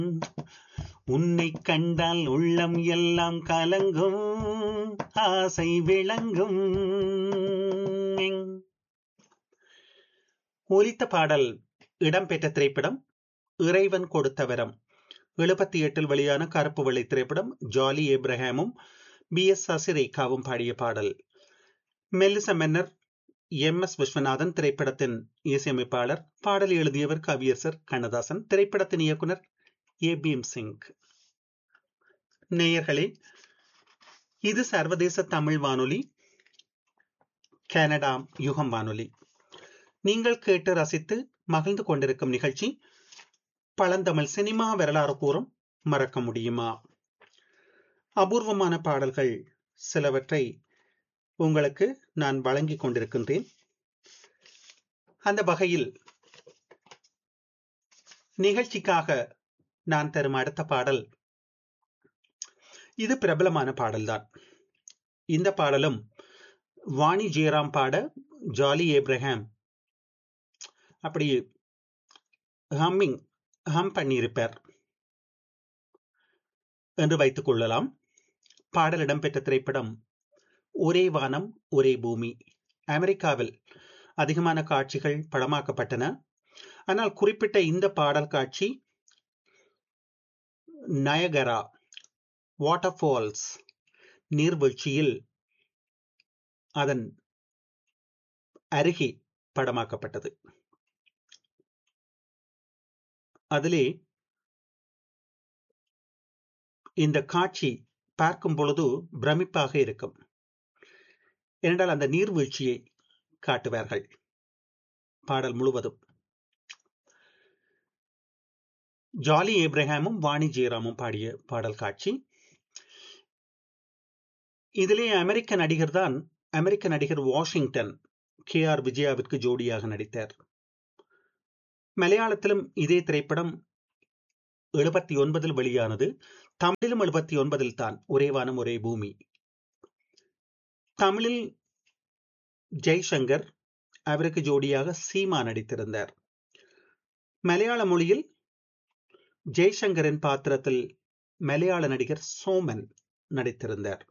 உன்னை கண்டால் உள்ளம் எல்லாம் கலங்கும் ஆசை விளங்கும் ஒலித்த பாடல் இடம்பெற்ற திரைப்படம் இறைவன் கொடுத்த வரம் எழுபத்தி எட்டில் வெளியான கருப்பு வெள்ளை திரைப்படம் ஜாலி ஏப்ரஹாமும் பி எஸ் சசிரேகாவும் பாடிய பாடல் மெல்லிச மன்னர் எம் எஸ் விஸ்வநாதன் திரைப்படத்தின் இசையமைப்பாளர் பாடல் எழுதியவர் கவியரசர் கண்ணதாசன் திரைப்படத்தின் இயக்குனர் ஏ பீம் சிங் நேயர்களே இது சர்வதேச தமிழ் வானொலி கனடா யுகம் வானொலி நீங்கள் கேட்டு ரசித்து மகிழ்ந்து கொண்டிருக்கும் நிகழ்ச்சி பழந்தமிழ் சினிமா வரலாறு கூறும் மறக்க முடியுமா அபூர்வமான பாடல்கள் சிலவற்றை உங்களுக்கு நான் வழங்கிக் கொண்டிருக்கின்றேன் அந்த வகையில் நிகழ்ச்சிக்காக நான் தரும் அடுத்த பாடல் இது பிரபலமான பாடல்தான் இந்த பாடலும் வாணி ஜெயராம் பாட ஜாலி ஏப்ரஹாம் அப்படி ஹம்மிங் ஹம் பண்ணியிருப்பார் என்று வைத்துக் கொள்ளலாம் பாடல் இடம்பெற்ற திரைப்படம் ஒரே வானம் ஒரே பூமி அமெரிக்காவில் அதிகமான காட்சிகள் படமாக்கப்பட்டன ஆனால் குறிப்பிட்ட இந்த பாடல் காட்சி நயகரா வாட்டர் ஃபால்ஸ் நீர்வீழ்ச்சியில் அதன் அருகே படமாக்கப்பட்டது அதிலே இந்த காட்சி பார்க்கும் பொழுது பிரமிப்பாக இருக்கும் ஏனென்றால் அந்த நீர்வீழ்ச்சியை காட்டுவார்கள் பாடல் முழுவதும் ஜாலி ஏப்ரஹாமும் வாணி ஜெயராமும் பாடிய பாடல் காட்சி இதிலே அமெரிக்க நடிகர் தான் அமெரிக்க நடிகர் வாஷிங்டன் கே ஆர் விஜயாவிற்கு ஜோடியாக நடித்தார் மலையாளத்திலும் இதே திரைப்படம் எழுபத்தி ஒன்பதில் வெளியானது தமிழிலும் எழுபத்தி ஒன்பதில் தான் ஒரே வானம் ஒரே பூமி தமிழில் ஜெய்சங்கர் அவருக்கு ஜோடியாக சீமா நடித்திருந்தார் மலையாள மொழியில் ஜெய்சங்கரின் பாத்திரத்தில் மலையாள நடிகர் சோமன் நடித்திருந்தார்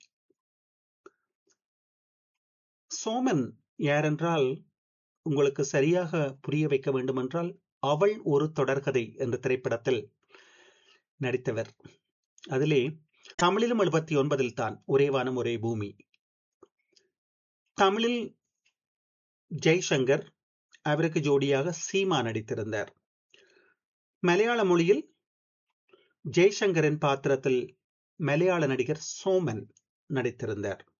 சோமன் யாரென்றால் உங்களுக்கு சரியாக புரிய வைக்க வேண்டுமென்றால் அவள் ஒரு தொடர்கதை என்ற திரைப்படத்தில் நடித்தவர் அதிலே தமிழிலும் எழுபத்தி ஒன்பதில் தான் ஒரே வானம் ஒரே பூமி தமிழில் ஜெய்சங்கர் அவருக்கு ஜோடியாக சீமா நடித்திருந்தார் மலையாள மொழியில் ஜெய்சங்கரின் பாத்திரத்தில் மலையாள நடிகர் சோமன் நடித்திருந்தார்